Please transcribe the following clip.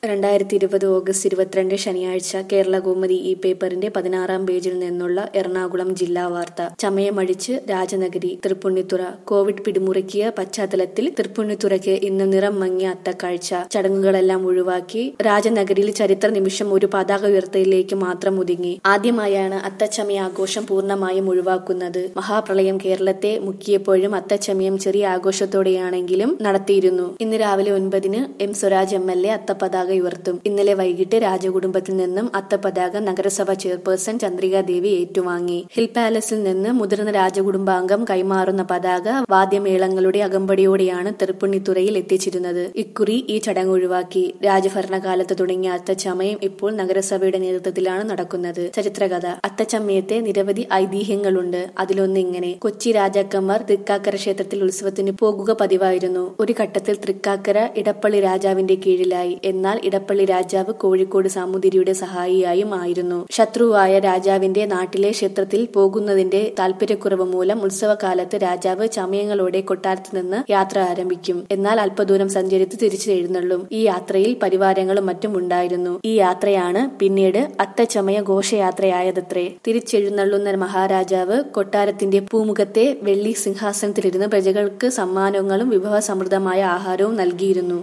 രണ്ടായിരത്തി ഇരുപത് ഓഗസ്റ്റ് ഇരുപത്തിരണ്ട് ശനിയാഴ്ച കേരള കൗമുദി ഈ പേപ്പറിന്റെ പതിനാറാം പേജിൽ നിന്നുള്ള എറണാകുളം ജില്ലാ വാർത്ത ചമയമഴിച്ച് രാജനഗരി തൃപ്പുണ്ണിത്തുറ കോവിഡ് പിടിമുറുക്കിയ പശ്ചാത്തലത്തിൽ തൃപ്പുണ്ണിത്തുറയ്ക്ക് ഇന്ന് നിറം മങ്ങിയ അത്തക്കാഴ്ച ചടങ്ങുകളെല്ലാം ഒഴിവാക്കി രാജനഗരിയിൽ ചരിത്ര നിമിഷം ഒരു പതാക ഉയർത്തലിലേക്ക് മാത്രം ഒതുങ്ങി ആദ്യമായാണ് അത്തച്ചമയ ആഘോഷം പൂർണ്ണമായും ഒഴിവാക്കുന്നത് മഹാപ്രളയം കേരളത്തെ മുക്കിയപ്പോഴും അത്തച്ചമയം ചെറിയ ആഘോഷത്തോടെയാണെങ്കിലും നടത്തിയിരുന്നു ഇന്ന് രാവിലെ ഒൻപതിന് M Swaraj M L A അത്തപതാക ഉയർത്തും ഇന്നലെ വൈകിട്ട് രാജകുടുംബത്തിൽ നിന്നും അത്തപതാക നഗരസഭ ചെയർപേഴ്സൺ ചന്ദ്രിക ദേവി ഏറ്റുവാങ്ങി ഹിൽ പാലസിൽ നിന്ന് മുതിർന്ന രാജകുടുംബാംഗം കൈമാറുന്ന പതാക വാദ്യമേളങ്ങളുടെ അകമ്പടിയോടെയാണ് തൃപ്പുണ്ണിത്തുറയിൽ എത്തിച്ചിരുന്നത് ഇക്കുറി ഈ ചടങ്ങ് ഒഴിവാക്കി രാജഭരണകാലത്ത് തുടങ്ങിയ അത്തച്ചമയം ഇപ്പോൾ നഗരസഭയുടെ നേതൃത്വത്തിലാണ് നടക്കുന്നത് ചരിത്രകഥ അത്തച്ചമയത്തെ നിരവധി ഐതിഹ്യങ്ങളുണ്ട് അതിലൊന്ന് ഇങ്ങനെ കൊച്ചി രാജാക്കന്മാർ തൃക്കാക്കര ക്ഷേത്രത്തിൽ ഉത്സവത്തിന് പോകുക പതിവായിരുന്നു ഒരു ഘട്ടത്തിൽ തൃക്കാക്കര ഇടപ്പള്ളി രാജാവിന്റെ കീഴിലായി എന്നാൽ ഇടപ്പള്ളി രാജാവ് കോഴിക്കോട് സാമൂതിരിയുടെ സഹായിയായും ആയിരുന്നു ശത്രുവായ രാജാവിന്റെ നാട്ടിലെ ക്ഷേത്രത്തിൽ പോകുന്നതിന്റെ താല്പര്യക്കുറവ് മൂലം ഉത്സവകാലത്ത് രാജാവ് ചമയങ്ങളോടെ കൊട്ടാരത്തിൽ നിന്ന് യാത്ര ആരംഭിക്കും എന്നാൽ അല്പദൂരം സഞ്ചരിച്ച് തിരിച്ചു എഴുന്നള്ളും ഈ യാത്രയിൽ പരിവാരങ്ങളും മറ്റും ഉണ്ടായിരുന്നു ഈ യാത്രയാണ് പിന്നീട് അത്തച്ചമയ ഘോഷയാത്രയായതത്രേ തിരിച്ചെഴുന്നള്ളുന്ന മഹാരാജാവ് കൊട്ടാരത്തിന്റെ പൂമുഖത്തെ വെള്ളി സിംഹാസനത്തിലിരുന്ന് പ്രജകൾക്ക് സമ്മാനങ്ങളും വിഭവസമൃദ്ധമായ ആഹാരവും നൽകിയിരുന്നു